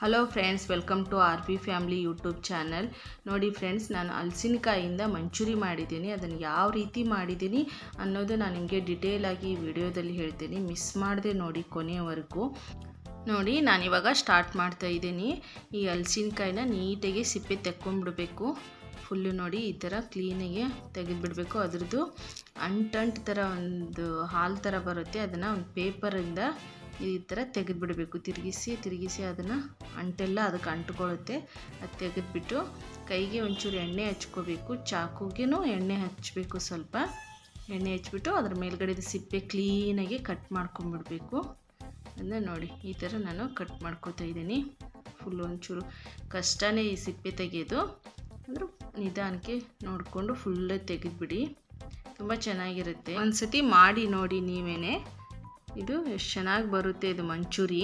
hello friends welcome to R P family YouTube channel ನೋಡಿ friends ನಾನು ಹಲಸಿನಕಾಯಿಂದ ಮಂಚೂರಿ ಮಾಡಿದ್ದೀನಿ ಅದನ್ನು ಯಾವ ರೀತಿ ಮಾಡಿದ್ದೀನಿ ಅನ್ನೋದು ನಾನು ನಿಮಗೆ ಡಿಟೇಲಾಗಿ ಈ ವಿಡಿಯೋದಲ್ಲಿ ಹೇಳ್ತೀನಿ ಮಿಸ್ ಮಾಡದೆ ನೋಡಿ ಕೊನೆಯವರೆಗೂ ನೋಡಿ ನಾನಿವಾಗ ಸ್ಟಾರ್ಟ್ ಮಾಡ್ತಾ ಇದ್ದೀನಿ ಈ ಹಲಸಿನಕಾಯಿನ ನೀಟಾಗಿ ಸಿಪ್ಪೆ ತೆಕ್ಕೊಂಡ್ಬಿಡ್ಬೇಕು ಫುಲ್ಲು ನೋಡಿ ಈ ಥರ ಕ್ಲೀನಾಗಿ ತೆಗೆದುಬಿಡಬೇಕು ಅದ್ರದ್ದು ಅಂಟಂಟು ಥರ ಒಂದು ಹಾಲು ಥರ ಬರುತ್ತೆ ಅದನ್ನು ಒಂದು ಪೇಪರಿಂದ ಈ ಥರ ತೆಗೆದುಬಿಡಬೇಕು ತಿರುಗಿಸಿ ತಿರುಗಿಸಿ ಅದನ್ನು ಅಂಟೆಲ್ಲ ಅದಕ್ಕೆ ಅಂಟ್ಕೊಳ್ಳುತ್ತೆ ಅದು ತೆಗೆದುಬಿಟ್ಟು ಕೈಗೆ ಒಂಚೂರು ಎಣ್ಣೆ ಹಚ್ಕೋಬೇಕು ಚಾಕುಗೆನೂ ಎಣ್ಣೆ ಹಚ್ಚಬೇಕು ಸ್ವಲ್ಪ ಎಣ್ಣೆ ಹಚ್ಬಿಟ್ಟು ಅದ್ರ ಮೇಲ್ಗಡೆದು ಸಿಪ್ಪೆ ಕ್ಲೀನಾಗಿ ಕಟ್ ಮಾಡ್ಕೊಂಬಿಡ್ಬೇಕು ಅದನ್ನ ನೋಡಿ ಈ ಥರ ನಾನು ಕಟ್ ಮಾಡ್ಕೋತಾ ಇದ್ದೀನಿ ಫುಲ್ ಒಂಚೂರು ಕಷ್ಟನೇ ಈ ಸಿಪ್ಪೆ ತೆಗೆಯೋದು ಅಂದರೂ ನಿಧಾನಕ್ಕೆ ನೋಡಿಕೊಂಡು ಫುಲ್ಲೇ ತೆಗೆದುಬಿಡಿ ತುಂಬ ಚೆನ್ನಾಗಿರುತ್ತೆ ಒಂದು ಸತಿ ಮಾಡಿ ನೋಡಿ ನೀವೇ ಇದು ಎಷ್ಟು ಚೆನ್ನಾಗಿ ಬರುತ್ತೆ ಇದು ಮಂಚೂರಿ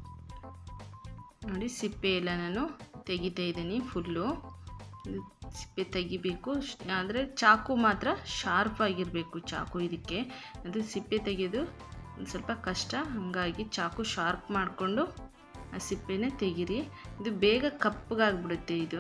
ನೋಡಿ ಸಿಪ್ಪೆ ಎಲ್ಲ ನಾನು ತೆಗಿತಾ ಇದ್ದೀನಿ ಫುಲ್ಲು ಇದು ಸಿಪ್ಪೆ ತೆಗಿಬೇಕು ಆದರೆ ಚಾಕು ಮಾತ್ರ ಶಾರ್ಪ್ ಆಗಿರಬೇಕು ಚಾಕು ಇದಕ್ಕೆ ಅದು ಸಿಪ್ಪೆ ತೆಗೆಯೋದು ಒಂದು ಸ್ವಲ್ಪ ಕಷ್ಟ ಹಾಗಾಗಿ ಚಾಕು ಶಾರ್ಪ್ ಮಾಡಿಕೊಂಡು ಆ ಸಿಪ್ಪೆನೇ ತೆಗೀರಿ ಇದು ಬೇಗ ಕಪ್ಪಗಾಗ್ಬಿಡುತ್ತೆ ಇದು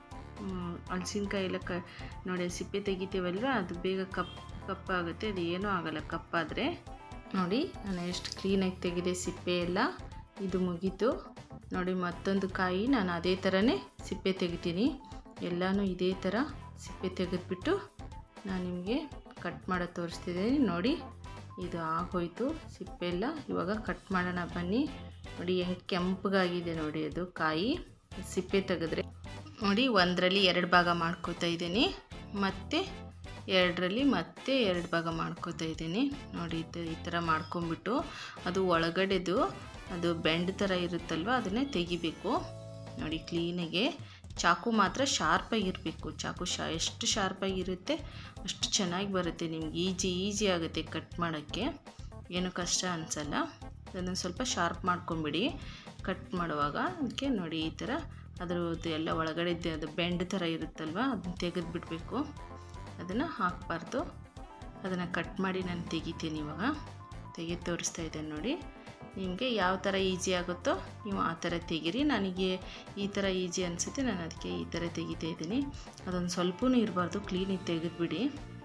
ಹಲಸಿನ್ಕಾಯಿ ಎಲ್ಲ ಕ ನೋಡಿ ಸಿಪ್ಪೆ ತೆಗಿತೀವಲ್ವ ಅದು ಬೇಗ ಕಪ್ ಕಪ್ಪಾಗುತ್ತೆ ಅದು ಏನೂ ಆಗೋಲ್ಲ ಕಪ್ಪಾದರೆ ನೋಡಿ ನಾನು ಎಷ್ಟು ಕ್ಲೀನಾಗಿ ತೆಗೆದೆ ಸಿಪ್ಪೆ ಎಲ್ಲ ಇದು ಮುಗೀತು ನೋಡಿ ಮತ್ತೊಂದು ಕಾಯಿ ನಾನು ಅದೇ ಥರನೇ ಸಿಪ್ಪೆ ತೆಗಿತೀನಿ ಎಲ್ಲನೂ ಇದೇ ಥರ ಸಿಪ್ಪೆ ತೆಗೆದುಬಿಟ್ಟು ನಾನು ನಿಮಗೆ ಕಟ್ ಮಾಡೋದು ತೋರಿಸ್ತಿದ್ದೀನಿ ನೋಡಿ ಇದು ಆಗೋಯ್ತು ಸಿಪ್ಪೆ ಎಲ್ಲ ಇವಾಗ ಕಟ್ ಮಾಡೋಣ ಬನ್ನಿ ನೋಡಿ ಹೆಂಗೆ ಕೆಂಪಗಾಗಿದೆ ನೋಡಿ ಅದು ಕಾಯಿ ಸಿಪ್ಪೆ ತೆಗೆದ್ರೆ ನೋಡಿ ಒಂದರಲ್ಲಿ ಎರಡು ಭಾಗ ಮಾಡ್ಕೋತಾ ಇದ್ದೀನಿ ಮತ್ತು ಎರಡರಲ್ಲಿ ಮತ್ತೆ ಎರಡು ಭಾಗ ಮಾಡ್ಕೋತಾ ಇದ್ದೀನಿ ನೋಡಿ ಈ ಥರ ಮಾಡ್ಕೊಂಬಿಟ್ಟು ಅದು ಒಳಗಡೆದು ಅದು ಬೆಂಡ್ ಥರ ಇರುತ್ತಲ್ವ ಅದನ್ನೇ ತೆಗಿಬೇಕು ನೋಡಿ ಕ್ಲೀನಾಗೆ ಚಾಕು ಮಾತ್ರ ಶಾರ್ಪಾಗಿರಬೇಕು ಚಾಕು ಶಾ ಎಷ್ಟು ಶಾರ್ಪಾಗಿರುತ್ತೆ ಅಷ್ಟು ಚೆನ್ನಾಗಿ ಬರುತ್ತೆ ನಿಮ್ಗೆ ಈಜಿ ಈಸಿ ಆಗುತ್ತೆ ಕಟ್ ಮಾಡೋಕ್ಕೆ ಏನು ಕಷ್ಟ ಅನಿಸಲ್ಲ ಅದನ್ನು ಸ್ವಲ್ಪ ಶಾರ್ಪ್ ಮಾಡ್ಕೊಂಬಿಡಿ ಕಟ್ ಮಾಡುವಾಗ ಅದಕ್ಕೆ ನೋಡಿ ಈ ಥರ ಅದರದ್ದು ಎಲ್ಲ ಒಳಗಡೆ ಅದು ಬೆಂಡ್ ಥರ ಇರುತ್ತಲ್ವ ಅದನ್ನ ತೆಗೆದುಬಿಡ್ಬೇಕು ಅದನ್ನು ಹಾಕಬಾರ್ದು ಅದನ್ನು ಕಟ್ ಮಾಡಿ ನಾನು ತೆಗಿತೀನಿ ಇವಾಗ ತೆಗೆದು ತೋರಿಸ್ತಾ ಇದ್ದೇನೆ ನೋಡಿ ನಿಮಗೆ ಯಾವ ಥರ ಈಸಿ ಆಗುತ್ತೋ ನೀವು ಆ ಥರ ತೆಗೀರಿ ನನಗೆ ಈ ಥರ ಈಸಿ ಅನಿಸುತ್ತೆ ನಾನು ಅದಕ್ಕೆ ಈ ಥರ ತೆಗಿತಾ ಇದ್ದೀನಿ ಅದೊಂದು ಸ್ವಲ್ಪನೂ ಇರಬಾರ್ದು ಕ್ಲೀನಿಗೆ ತೆಗೆದುಬಿಡಿ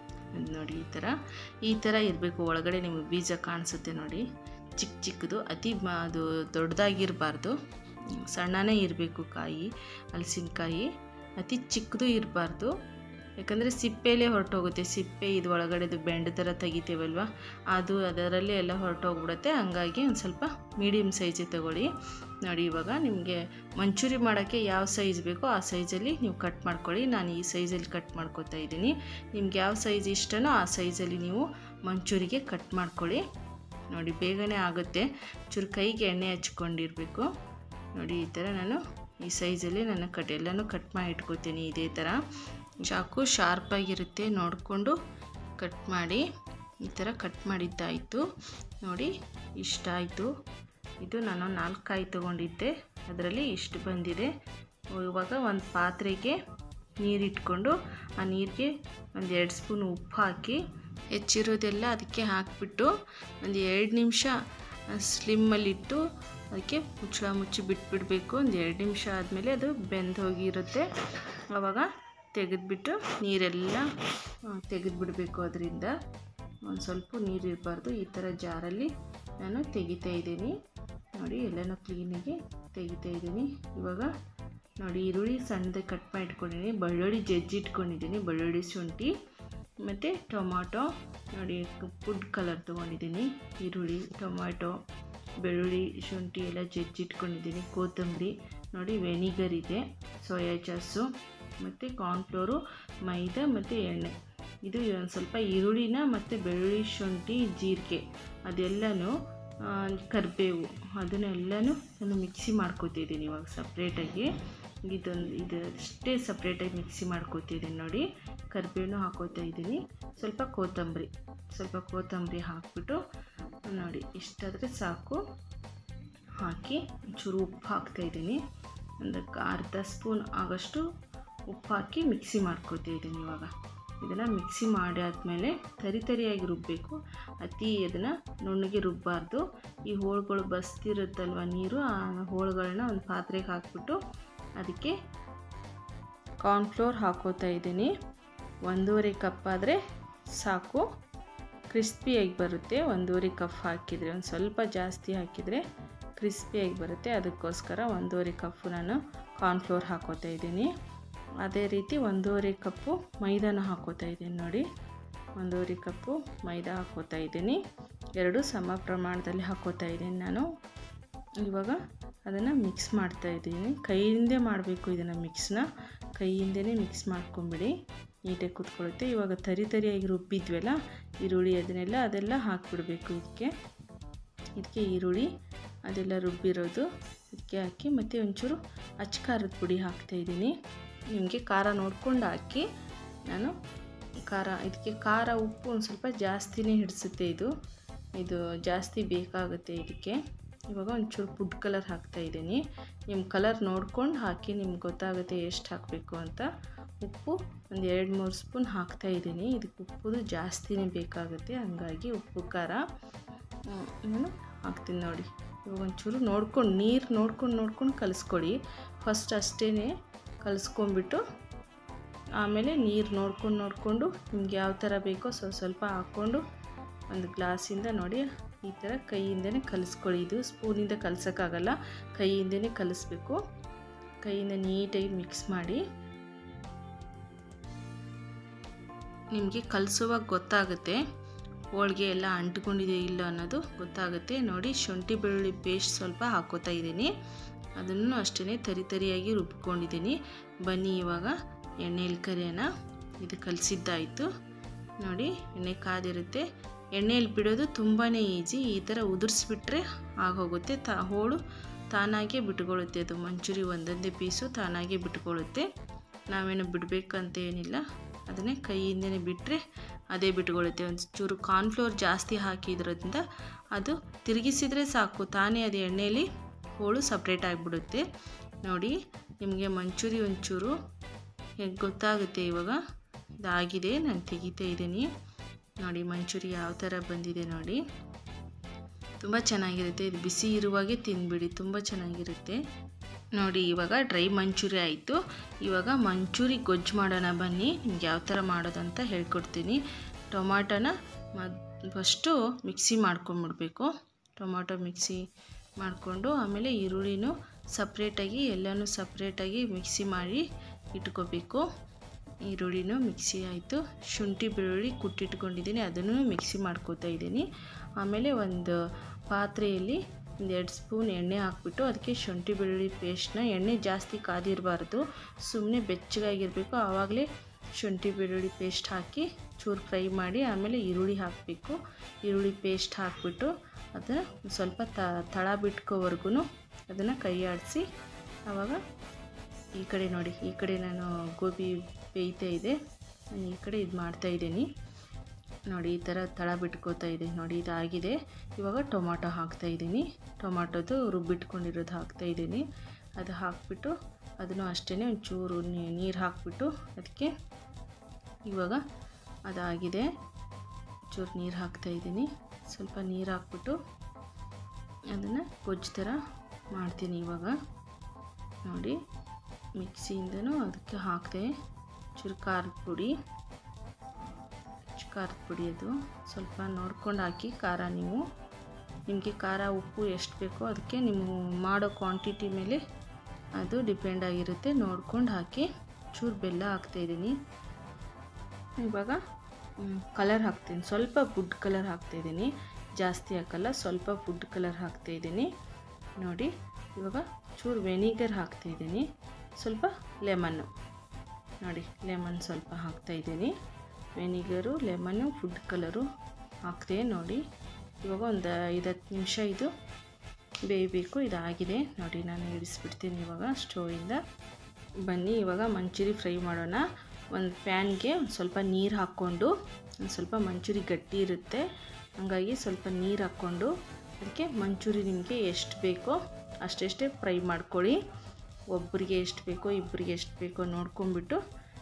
ನೋಡಿ ಈ ಥರ ಈ ಥರ ಇರಬೇಕು ಒಳಗಡೆ ನಿಮಗೆ ಬೀಜ ಕಾಣಿಸುತ್ತೆ ನೋಡಿ ಚಿಕ್ಕ ಚಿಕ್ಕದು ಅತಿ ಅದು ದೊಡ್ಡದಾಗಿರಬಾರ್ದು ಸಣ್ಣನೇ ಇರಬೇಕು ಕಾಯಿ ಹಲಸಿನಕಾಯಿ ಅತಿ ಚಿಕ್ಕದು ಇರಬಾರ್ದು ಯಾಕಂದರೆ ಸಿಪ್ಪೆಲೇ ಹೊರಟೋಗುತ್ತೆ ಸಿಪ್ಪೆ ಇದು ಒಳಗಡೆದು ಬೆಂಡ್ ಥರ ತೆಗಿತೇವಲ್ವ ಅದು ಅದರಲ್ಲೇ ಎಲ್ಲ ಹೊರಟೋಗ್ಬಿಡುತ್ತೆ ಹಂಗಾಗಿ ಒಂದು ಸ್ವಲ್ಪ ಮೀಡಿಯಮ್ ಸೈಜೇ ತೊಗೊಳ್ಳಿ ನೋಡಿ ಇವಾಗ ನಿಮಗೆ ಮಂಚೂರಿ ಮಾಡೋಕ್ಕೆ ಯಾವ ಸೈಜ್ ಬೇಕೋ ಆ ಸೈಜಲ್ಲಿ ನೀವು ಕಟ್ ಮಾಡ್ಕೊಳ್ಳಿ ನಾನು ಈ ಸೈಜಲ್ಲಿ ಕಟ್ ಮಾಡ್ಕೊತಾ ಇದ್ದೀನಿ ನಿಮ್ಗೆ ಯಾವ ಸೈಜ್ ಇಷ್ಟನೋ ಆ ಸೈಜಲ್ಲಿ ನೀವು ಮಂಚೂರಿಗೆ ಕಟ್ ಮಾಡ್ಕೊಳ್ಳಿ ನೋಡಿ ಬೇಗನೆ ಆಗುತ್ತೆ ಚೂರು ಕೈಗೆ ಎಣ್ಣೆ ಹಚ್ಕೊಂಡಿರಬೇಕು ನೋಡಿ ಈ ಥರ ನಾನು ಈ ಸೈಜಲ್ಲಿ ನಾನು ಕಟ್ ಎಲ್ಲನೂ ಕಟ್ ಮಾಡಿ ಇಟ್ಕೋತೀನಿ ಇದೇ ಥರ ಚಾಕು ಶಾರ್ಪಾಗಿರುತ್ತೆ ನೋಡಿಕೊಂಡು ಕಟ್ ಮಾಡಿ ಈ ಥರ ಕಟ್ ಮಾಡಿದ್ದಾಯಿತು ನೋಡಿ ಇಷ್ಟ ಆಯಿತು ಇದು ನಾನು ನಾಲ್ಕು ಕಾಯಿ ತೊಗೊಂಡಿದ್ದೆ ಅದರಲ್ಲಿ ಇಷ್ಟು ಬಂದಿದೆ ಇವಾಗ ಒಂದು ಪಾತ್ರೆಗೆ ನೀರಿಟ್ಕೊಂಡು ಆ ನೀರಿಗೆ ಒಂದು ಎರಡು ಸ್ಪೂನ್ ಉಪ್ಪು ಹಾಕಿ ಹೆಚ್ಚಿರೋದೆಲ್ಲ ಅದಕ್ಕೆ ಹಾಕಿಬಿಟ್ಟು ಒಂದು ಎರಡು ನಿಮಿಷ ಸ್ಲಿಮ್ಮಲ್ಲಿಟ್ಟು ಅದಕ್ಕೆ ಮುಚ್ಚಳ ಮುಚ್ಚಿ ಬಿಟ್ಬಿಡಬೇಕು ಒಂದು ಎರಡು ನಿಮಿಷ ಆದಮೇಲೆ ಅದು ಬೆಂದು ಹೋಗಿರುತ್ತೆ ಆವಾಗ ತೆಗೆದುಬಿಟ್ಟು ನೀರೆಲ್ಲ ತೆಗೆದುಬಿಡಬೇಕು ಅದರಿಂದ ಒಂದು ಸ್ವಲ್ಪ ನೀರು ಇರಬಾರ್ದು ಈ ಥರ ಜಾರಲ್ಲಿ ನಾನು ತೆಗಿತಾ ಇದ್ದೀನಿ ನೋಡಿ ಎಲ್ಲನೂ ಕ್ಲೀನಾಗಿ ತೆಗಿತಾ ಇದ್ದೀನಿ ಇವಾಗ ನೋಡಿ ಈರುಳ್ಳಿ ಸಣ್ಣದಾಗಿ ಕಟ್ ಮಾಡಿ ಇಟ್ಕೊಂಡಿದ್ದೀನಿ ಬೆಳ್ಳುಳ್ಳಿ ಜಜ್ಜಿ ಇಟ್ಕೊಂಡಿದ್ದೀನಿ ಬೆಳ್ಳುಳ್ಳಿ ಶುಂಠಿ ಮತ್ತು ಟೊಮಾಟೊ ನೋಡಿ ಫುಡ್ ಕಲರ್ ತೊಗೊಂಡಿದ್ದೀನಿ ಈರುಳ್ಳಿ ಟೊಮಾಟೊ ಬೆಳ್ಳುಳ್ಳಿ ಶುಂಠಿ ಎಲ್ಲ ಜಜ್ಜಿಟ್ಕೊಂಡಿದ್ದೀನಿ ಕೊತ್ತಂಬರಿ ನೋಡಿ ವೆನಿಗರ್ ಇದೆ ಸೋಯಾ ಸಾಸು ಮತ್ತು ಕಾರ್ನ್ಫ್ಲೋರು ಮೈದಾ ಮತ್ತು ಎಣ್ಣೆ ಇದು ಒಂದು ಸ್ವಲ್ಪ ಈರುಳ್ಳಿನ ಮತ್ತು ಬೆಳ್ಳುಳ್ಳಿ ಶುಂಠಿ ಜೀರಿಗೆ ಅದೆಲ್ಲನೂ ಕರಿಬೇವು ಅದನ್ನೆಲ್ಲನೂ ನಾನು ಮಿಕ್ಸಿ ಮಾಡ್ಕೋತಿದ್ದೀನಿ ಇವಾಗ ಸಪ್ರೇಟಾಗಿ ಇದೊಂದು ಇದು ಅಷ್ಟೇ ಸಪ್ರೇಟಾಗಿ ಮಿಕ್ಸಿ ಮಾಡ್ಕೋತಿದ್ದೀನಿ ನೋಡಿ ಕರಿಬೇವು ಹಾಕೋತಾ ಇದ್ದೀನಿ ಸ್ವಲ್ಪ ಕೊತ್ತಂಬರಿ ಸ್ವಲ್ಪ ಕೊತ್ತಂಬರಿ ಹಾಕ್ಬಿಟ್ಟು ನೋಡಿ ಇಷ್ಟಾದರೆ ಸಾಕು ಹಾಕಿ ಒಂಚೂರು ಉಪ್ಪು ಹಾಕ್ತಾಯಿದ್ದೀನಿ ಒಂದು ಅರ್ಧ ಸ್ಪೂನ್ ಆಗೋಷ್ಟು ಉಪ್ಪು ಹಾಕಿ ಮಿಕ್ಸಿ ಮಾಡ್ಕೋತಾ ಇದ್ದೀನಿ ಇವಾಗ ಇದನ್ನು ಮಿಕ್ಸಿ ಮಾಡಿ ಆದಮೇಲೆ ತರಿ ತರಿಯಾಗಿ ರುಬ್ಬಬೇಕು ಅತಿ ಅದನ್ನು ನುಣ್ಣಗೆ ರುಬ್ಬಾರ್ದು ಈ ಹೋಳುಗಳು ಬಸ್ತಿರುತ್ತಲ್ವ ನೀರು ಆ ಹೋಳುಗಳನ್ನ ಒಂದು ಪಾತ್ರೆಗೆ ಹಾಕ್ಬಿಟ್ಟು ಅದಕ್ಕೆ ಕಾರ್ನ್ಫ್ಲೋರ್ ಹಾಕೋತಾ ಇದ್ದೀನಿ ಒಂದೂವರೆ ಕಪ್ ಆದರೆ ಸಾಕು ಕ್ರಿಸ್ಪಿಯಾಗಿ ಬರುತ್ತೆ ಒಂದೂವರೆ ಕಪ್ ಹಾಕಿದರೆ ಒಂದು ಸ್ವಲ್ಪ ಜಾಸ್ತಿ ಹಾಕಿದರೆ ಕ್ರಿಸ್ಪಿಯಾಗಿ ಬರುತ್ತೆ ಅದಕ್ಕೋಸ್ಕರ ಒಂದೂವರೆ ಕಪ್ಪು ನಾನು ಕಾರ್ನ್ಫ್ಲೋರ್ ಹಾಕೋತಾ ಇದ್ದೀನಿ ಅದೇ ರೀತಿ ಒಂದೂವರೆ ಕಪ್ಪು ಮೈದಾನ ಹಾಕೋತಾ ಇದ್ದೀನಿ ನೋಡಿ ಒಂದೂವರೆ ಕಪ್ಪು ಮೈದಾ ಹಾಕೋತಾ ಇದ್ದೀನಿ ಎರಡು ಸಮ ಪ್ರಮಾಣದಲ್ಲಿ ಹಾಕೋತಾ ಇದ್ದೀನಿ ನಾನು ಇವಾಗ ಅದನ್ನು ಮಿಕ್ಸ್ ಮಾಡ್ತಾ ಇದ್ದೀನಿ ಕೈಯಿಂದೇ ಮಾಡಬೇಕು ಇದನ್ನು ಮಿಕ್ಸ್ನ ಕೈಯಿಂದನೇ ಮಿಕ್ಸ್ ಮಾಡ್ಕೊಂಬಿಡಿ ನೀಟಾಗಿ ಕೂತ್ಕೊಳ್ಳುತ್ತೆ ಇವಾಗ ತರಿ ತರಿಯಾಗಿ ರುಬ್ಬಿದ್ವಲ್ಲ ಈರುಳ್ಳಿ ಅದನ್ನೆಲ್ಲ ಅದೆಲ್ಲ ಹಾಕಿಬಿಡ್ಬೇಕು ಇದಕ್ಕೆ ಇದಕ್ಕೆ ಈರುಳ್ಳಿ ಅದೆಲ್ಲ ರುಬ್ಬಿರೋದು ಇದಕ್ಕೆ ಹಾಕಿ ಮತ್ತು ಒಂಚೂರು ಅಚ್ಚ ಖಾರದ ಪುಡಿ ಹಾಕ್ತಾಯಿದ್ದೀನಿ ನಿಮಗೆ ಖಾರ ನೋಡ್ಕೊಂಡು ಹಾಕಿ ನಾನು ಖಾರ ಇದಕ್ಕೆ ಖಾರ ಉಪ್ಪು ಒಂದು ಸ್ವಲ್ಪ ಜಾಸ್ತಿನೇ ಹಿಡಿಸುತ್ತೆ ಇದು ಇದು ಜಾಸ್ತಿ ಬೇಕಾಗುತ್ತೆ ಇದಕ್ಕೆ ಇವಾಗ ಒಂಚೂರು ಫುಡ್ ಕಲರ್ ಹಾಕ್ತಾಯಿದ್ದೀನಿ ನಿಮ್ಮ ಕಲರ್ ನೋಡ್ಕೊಂಡು ಹಾಕಿ ನಿಮ್ಗೆ ಗೊತ್ತಾಗುತ್ತೆ ಎಷ್ಟು ಹಾಕಬೇಕು ಅಂತ ಉಪ್ಪು ಒಂದು ಎರಡು ಮೂರು ಸ್ಪೂನ್ ಹಾಕ್ತಾಯಿದ್ದೀನಿ ಇದಕ್ಕೆ ಉಪ್ಪುದು ಜಾಸ್ತಿನೇ ಬೇಕಾಗುತ್ತೆ ಹಂಗಾಗಿ ಉಪ್ಪು ಖಾರ ನಾನು ಹಾಕ್ತೀನಿ ನೋಡಿ ಇವಾಗ ಒಂಚೂರು ನೋಡ್ಕೊಂಡು ನೀರು ನೋಡ್ಕೊಂಡು ನೋಡ್ಕೊಂಡು ಕಲಿಸ್ಕೊಡಿ ಫಸ್ಟ್ ಅಷ್ಟೇ ಕಲಿಸ್ಕೊಂಬಿಟ್ಟು ಆಮೇಲೆ ನೀರು ನೋಡ್ಕೊಂಡು ನೋಡಿಕೊಂಡು ನಿಮ್ಗೆ ಯಾವ ಥರ ಬೇಕೋ ಸ್ವಲ್ಪ ಸ್ವಲ್ಪ ಹಾಕ್ಕೊಂಡು ಒಂದು ಗ್ಲಾಸಿಂದ ನೋಡಿ ಈ ಥರ ಕೈಯಿಂದನೇ ಕಲಿಸ್ಕೊಳ್ಳಿ ಇದು ಸ್ಪೂನಿಂದ ಕಲಸೋಕ್ಕಾಗಲ್ಲ ಕೈಯಿಂದನೇ ಕಲಿಸ್ಬೇಕು ಕೈಯಿಂದ ನೀಟಾಗಿ ಮಿಕ್ಸ್ ಮಾಡಿ ನಿಮಗೆ ಕಲಿಸುವಾಗ ಗೊತ್ತಾಗುತ್ತೆ ಹೋಳಿಗೆ ಎಲ್ಲ ಅಂಟ್ಕೊಂಡಿದೆ ಇಲ್ಲ ಅನ್ನೋದು ಗೊತ್ತಾಗುತ್ತೆ ನೋಡಿ ಶುಂಠಿ ಬೆಳ್ಳುಳ್ಳಿ ಪೇಸ್ಟ್ ಸ್ವಲ್ಪ ಹಾಕೋತಾ ಇದ್ದೀನಿ ಅದನ್ನು ಅಷ್ಟೇ ತರಿ ತರಿಯಾಗಿ ರುಬ್ಕೊಂಡಿದ್ದೀನಿ ಬನ್ನಿ ಇವಾಗ ಎಣ್ಣೆಯಲ್ಲಿ ಕರಿಯೋಣ ಇದು ಕಲಸಿದ್ದಾಯಿತು ನೋಡಿ ಎಣ್ಣೆ ಕಾದಿರುತ್ತೆ ಎಣ್ಣೆಯಲ್ಲಿ ಬಿಡೋದು ತುಂಬಾ ಈಸಿ ಈ ಥರ ಉದುರಿಸ್ಬಿಟ್ರೆ ಆಗೋಗುತ್ತೆ ತಾ ಹೋಳು ತಾನಾಗೆ ಬಿಟ್ಕೊಳ್ಳುತ್ತೆ ಅದು ಮಂಚೂರಿ ಒಂದೊಂದೇ ಪೀಸು ತಾನಾಗೆ ಬಿಟ್ಕೊಳ್ಳುತ್ತೆ ನಾವೇನು ಬಿಡಬೇಕಂತ ಏನಿಲ್ಲ ಅದನ್ನೇ ಕೈಯಿಂದನೇ ಬಿಟ್ಟರೆ ಅದೇ ಬಿಟ್ಕೊಳ್ಳುತ್ತೆ ಒಂದು ಚೂರು ಕಾರ್ನ್ಫ್ಲೋರ್ ಜಾಸ್ತಿ ಹಾಕಿದ್ರಿಂದ ಅದು ತಿರುಗಿಸಿದರೆ ಸಾಕು ತಾನೇ ಅದು ಎಣ್ಣೆಯಲ್ಲಿ ಹೋಳು ಸಪ್ರೇಟ್ ಆಗಿಬಿಡುತ್ತೆ ನೋಡಿ ನಿಮಗೆ ಮಂಚೂರಿ ಒಂಚೂರು ಹೇಗೆ ಗೊತ್ತಾಗುತ್ತೆ ಇವಾಗ ಇದಾಗಿದೆ ನಾನು ತೆಗಿತಾ ಇದ್ದೀನಿ ನೋಡಿ ಮಂಚೂರಿ ಯಾವ ಥರ ಬಂದಿದೆ ನೋಡಿ ತುಂಬ ಚೆನ್ನಾಗಿರುತ್ತೆ ಇದು ಬಿಸಿ ಇರುವಾಗೆ ತಿಂದ್ಬಿಡಿ ತುಂಬ ಚೆನ್ನಾಗಿರುತ್ತೆ ನೋಡಿ ಇವಾಗ ಡ್ರೈ ಮಂಚೂರಿ ಆಯಿತು ಇವಾಗ ಮಂಚೂರಿ ಗೊಜ್ಜು ಮಾಡೋಣ ಬನ್ನಿ ನಿಮ್ಗೆ ಯಾವ ಥರ ಮಾಡೋದಂತ ಹೇಳ್ಕೊಡ್ತೀನಿ ಟೊಮಾಟೋನ ಮದ್ ಫಸ್ಟು ಮಿಕ್ಸಿ ಮಾಡ್ಕೊಂಬಿಡ್ಬೇಕು ಟೊಮಾಟೊ ಮಿಕ್ಸಿ ಮಾಡಿಕೊಂಡು ಆಮೇಲೆ ಈರುಳ್ಳಿನೂ ಸಪ್ರೇಟಾಗಿ ಎಲ್ಲನೂ ಸಪ್ರೇಟಾಗಿ ಮಿಕ್ಸಿ ಮಾಡಿ ಇಟ್ಕೋಬೇಕು ಈರುಳ್ಳಿನೂ ಮಿಕ್ಸಿ ಆಯಿತು ಶುಂಠಿ ಬೆಳ್ಳುಳ್ಳಿ ಕುಟ್ಟಿಟ್ಕೊಂಡಿದ್ದೀನಿ ಅದನ್ನು ಮಿಕ್ಸಿ ಮಾಡ್ಕೋತಾ ಇದ್ದೀನಿ ಆಮೇಲೆ ಒಂದು ಪಾತ್ರೆಯಲ್ಲಿ ಒಂದು ಎರಡು ಸ್ಪೂನ್ ಎಣ್ಣೆ ಹಾಕ್ಬಿಟ್ಟು ಅದಕ್ಕೆ ಶುಂಠಿ ಬೆಳ್ಳುಳ್ಳಿ ಪೇಸ್ಟ್ನ ಎಣ್ಣೆ ಜಾಸ್ತಿ ಕಾದಿರಬಾರ್ದು ಸುಮ್ಮನೆ ಬೆಚ್ಚಗಾಗಿರಬೇಕು ಆವಾಗಲೇ ಶುಂಠಿ ಬೆಳ್ಳುಳ್ಳಿ ಪೇಸ್ಟ್ ಹಾಕಿ ಚೂರು ಫ್ರೈ ಮಾಡಿ ಆಮೇಲೆ ಈರುಳ್ಳಿ ಹಾಕಬೇಕು ಈರುಳ್ಳಿ ಪೇಸ್ಟ್ ಹಾಕ್ಬಿಟ್ಟು ಅದನ್ನು ಸ್ವಲ್ಪ ತಳ ಬಿಟ್ಕೋವರೆಗೂ ಅದನ್ನು ಕೈ ಆಡಿಸಿ ಆವಾಗ ಈ ಕಡೆ ನೋಡಿ ಈ ಕಡೆ ನಾನು ಗೋಬಿ ಬೇಯ್ತಾ ಇದೆ ಈ ಕಡೆ ಇದು ಮಾಡ್ತಾಯಿದ್ದೀನಿ ನೋಡಿ ಈ ಥರ ತಳ ಬಿಟ್ಕೋತಾ ಇದೆ ನೋಡಿ ಇದಾಗಿದೆ ಇವಾಗ ಟೊಮಾಟೊ ಹಾಕ್ತಾಯಿದ್ದೀನಿ ಟೊಮಾಟೊದು ರುಬ್ಬಿಟ್ಕೊಂಡಿರೋದು ಹಾಕ್ತಾಯಿದ್ದೀನಿ ಅದು ಹಾಕ್ಬಿಟ್ಟು ಅದನ್ನು ಅಷ್ಟೇ ಒಂಚೂರು ನೀರು ಹಾಕ್ಬಿಟ್ಟು ಅದಕ್ಕೆ ಇವಾಗ ಅದಾಗಿದೆ ಚೂರು ನೀರು ಹಾಕ್ತಾಯಿದ್ದೀನಿ ಸ್ವಲ್ಪ ನೀರು ಹಾಕ್ಬಿಟ್ಟು ಅದನ್ನು ಗೊಜ್ಜು ಥರ ಮಾಡ್ತೀನಿ ಇವಾಗ ನೋಡಿ ಮಿಕ್ಸಿಯಿಂದನೂ ಅದಕ್ಕೆ ಹಾಕಿದೆ ಚೂರು ಖಾರದ ಪುಡಿ ಖಾರದ ಪುಡಿ ಅದು ಸ್ವಲ್ಪ ನೋಡ್ಕೊಂಡು ಹಾಕಿ ಖಾರ ನೀವು ನಿಮಗೆ ಖಾರ ಉಪ್ಪು ಎಷ್ಟು ಬೇಕೋ ಅದಕ್ಕೆ ನೀವು ಮಾಡೋ ಕ್ವಾಂಟಿಟಿ ಮೇಲೆ ಅದು ಡಿಪೆಂಡ್ ಆಗಿರುತ್ತೆ ನೋಡ್ಕೊಂಡು ಹಾಕಿ ಚೂರು ಬೆಲ್ಲ ಹಾಕ್ತಾಯಿದ್ದೀನಿ ಇವಾಗ ಕಲರ್ ಹಾಕ್ತೀನಿ ಸ್ವಲ್ಪ ಫುಡ್ ಕಲರ್ ಹಾಕ್ತಾಯಿದ್ದೀನಿ ಜಾಸ್ತಿ ಹಾಕಲ್ಲ ಸ್ವಲ್ಪ ಫುಡ್ ಕಲರ್ ಹಾಕ್ತಾಯಿದ್ದೀನಿ ನೋಡಿ ಇವಾಗ ಚೂರು ವೆನಿಗರ್ ಹಾಕ್ತಾಯಿದ್ದೀನಿ ಸ್ವಲ್ಪ ಲೆಮನ್ನು ನೋಡಿ ಲೆಮನ್ ಸ್ವಲ್ಪ ಹಾಕ್ತಾಯಿದ್ದೀನಿ ವೆನಿಗರು ಲೆಮನ್ನು ಫುಡ್ ಕಲರು ಹಾಕ್ತೆ ನೋಡಿ ಇವಾಗ ಒಂದು ಐದು ಹತ್ತು ನಿಮಿಷ ಇದು ಬೇಯಬೇಕು ಇದಾಗಿದೆ ನೋಡಿ ನಾನು ಇಳಿಸ್ಬಿಡ್ತೀನಿ ಇವಾಗ ಸ್ಟೋವಿಂದ ಬನ್ನಿ ಇವಾಗ ಮಂಚೂರಿ ಫ್ರೈ ಮಾಡೋಣ ಒಂದು ಪ್ಯಾನ್ಗೆ ಒಂದು ಸ್ವಲ್ಪ ನೀರು ಹಾಕ್ಕೊಂಡು ಒಂದು ಸ್ವಲ್ಪ ಮಂಚೂರಿ ಗಟ್ಟಿ ಇರುತ್ತೆ ಹಾಗಾಗಿ ಸ್ವಲ್ಪ ನೀರು ಹಾಕ್ಕೊಂಡು ಅದಕ್ಕೆ ಮಂಚೂರಿ ನಿಮಗೆ ಎಷ್ಟು ಬೇಕೋ ಅಷ್ಟೆಷ್ಟೇ ಫ್ರೈ ಮಾಡ್ಕೊಳ್ಳಿ ಒಬ್ಬರಿಗೆ ಎಷ್ಟು ಬೇಕೋ ಇಬ್ಬರಿಗೆ ಎಷ್ಟು ಬೇಕೋ ನೋಡ್ಕೊಂಬಿಟ್ಟು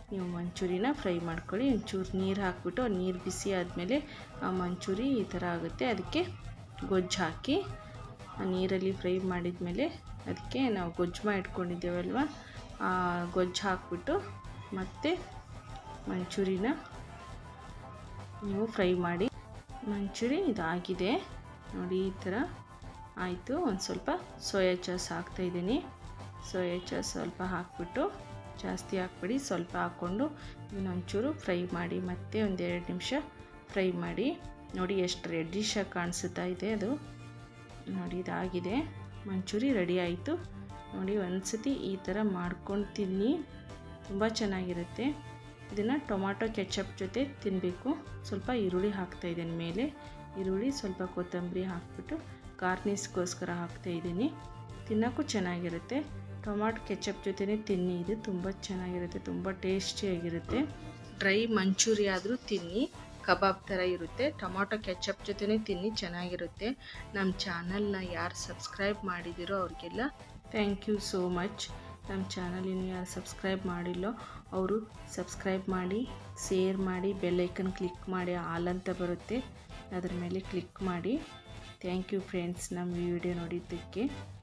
ನೀವು ಮಂಚೂರಿನ ಫ್ರೈ ಮಾಡ್ಕೊಳ್ಳಿ ಒಂಚೂರು ನೀರು ಹಾಕ್ಬಿಟ್ಟು ನೀರು ಬಿಸಿ ಆದಮೇಲೆ ಆ ಮಂಚೂರಿ ಈ ಥರ ಆಗುತ್ತೆ ಅದಕ್ಕೆ ಗೊಜ್ಜು ಹಾಕಿ ಆ ನೀರಲ್ಲಿ ಫ್ರೈ ಮಾಡಿದ ಮೇಲೆ ಅದಕ್ಕೆ ನಾವು ಗೊಜ್ಜು ಮಾಡಿ ಇಟ್ಕೊಂಡಿದ್ದೇವಲ್ವ ಆ ಗೊಜ್ಜು ಹಾಕ್ಬಿಟ್ಟು ಮತ್ತು ಮಂಚೂರಿನ ನೀವು ಫ್ರೈ ಮಾಡಿ ಮಂಚೂರಿ ಇದಾಗಿದೆ ನೋಡಿ ಈ ಥರ ಆಯಿತು ಒಂದು ಸ್ವಲ್ಪ ಸೋಯಾ ಸಾಸ್ ಹಾಕ್ತಾಯಿದ್ದೀನಿ ಸೋಯಾ ಸಾಸ್ ಸ್ವಲ್ಪ ಹಾಕ್ಬಿಟ್ಟು ಜಾಸ್ತಿ ಹಾಕ್ಬಿಡಿ ಸ್ವಲ್ಪ ಹಾಕ್ಕೊಂಡು ಇನ್ನೊಂಚೂರು ಫ್ರೈ ಮಾಡಿ ಮತ್ತೆ ಒಂದೆರಡು ನಿಮಿಷ ಫ್ರೈ ಮಾಡಿ ನೋಡಿ ಎಷ್ಟು ರೆಡ್ಡಿಶಾಗಿ ಕಾಣಿಸುತ್ತಾ ಇದೆ ಅದು ನೋಡಿ ಇದಾಗಿದೆ ಮಂಚೂರಿ ರೆಡಿ ಆಯಿತು ನೋಡಿ ಒಂದ್ಸತಿ ಈ ಥರ ಮಾಡ್ಕೊಂಡು ತಿನ್ನಿ ತುಂಬ ಚೆನ್ನಾಗಿರುತ್ತೆ ಇದನ್ನು ಟೊಮಾಟೊ ಕೆಚಪ್ ಜೊತೆ ತಿನ್ನಬೇಕು ಸ್ವಲ್ಪ ಈರುಳ್ಳಿ ಹಾಕ್ತಾಯಿದ್ದೀನಿ ಮೇಲೆ ಈರುಳ್ಳಿ ಸ್ವಲ್ಪ ಕೊತ್ತಂಬರಿ ಹಾಕ್ಬಿಟ್ಟು ಗಾರ್ನಿಸ್ಗೋಸ್ಕರ ಹಾಕ್ತಾಯಿದ್ದೀನಿ ತಿನ್ನೋಕ್ಕೂ ಚೆನ್ನಾಗಿರುತ್ತೆ ಟೊಮಾಟೊ ಕೆಚಪ್ ಜೊತೆನೇ ತಿನ್ನಿ ಇದು ತುಂಬ ಚೆನ್ನಾಗಿರುತ್ತೆ ತುಂಬ ಟೇಸ್ಟಿಯಾಗಿರುತ್ತೆ ಡ್ರೈ ಮಂಚೂರಿ ಆದರೂ ತಿನ್ನಿ ಕಬಾಬ್ ಥರ ಇರುತ್ತೆ ಟೊಮಾಟೊ ಕೆಚಪ್ ಜೊತೆನೇ ತಿನ್ನಿ ಚೆನ್ನಾಗಿರುತ್ತೆ ನಮ್ಮ ಚಾನಲ್ನ ಯಾರು ಸಬ್ಸ್ಕ್ರೈಬ್ ಮಾಡಿದಿರೋ ಅವ್ರಿಗೆಲ್ಲ ಥ್ಯಾಂಕ್ ಯು ಸೋ ಮಚ್ ನಮ್ಮ ಚಾನಲ್ ಇನ್ನು ಯಾರು ಸಬ್ಸ್ಕ್ರೈಬ್ ಮಾಡಿಲ್ಲೋ ಅವರು ಸಬ್ಸ್ಕ್ರೈಬ್ ಮಾಡಿ ಶೇರ್ ಮಾಡಿ ಬೆಲ್ಲೈಕನ್ ಕ್ಲಿಕ್ ಮಾಡಿ ಆಲ್ ಅಂತ ಬರುತ್ತೆ ಅದ್ರ ಮೇಲೆ ಕ್ಲಿಕ್ ಮಾಡಿ ಥ್ಯಾಂಕ್ ಯು ಫ್ರೆಂಡ್ಸ್ ನಮ್ಮ ವಿಡಿಯೋ ನೋಡಿದ್ದಕ್ಕೆ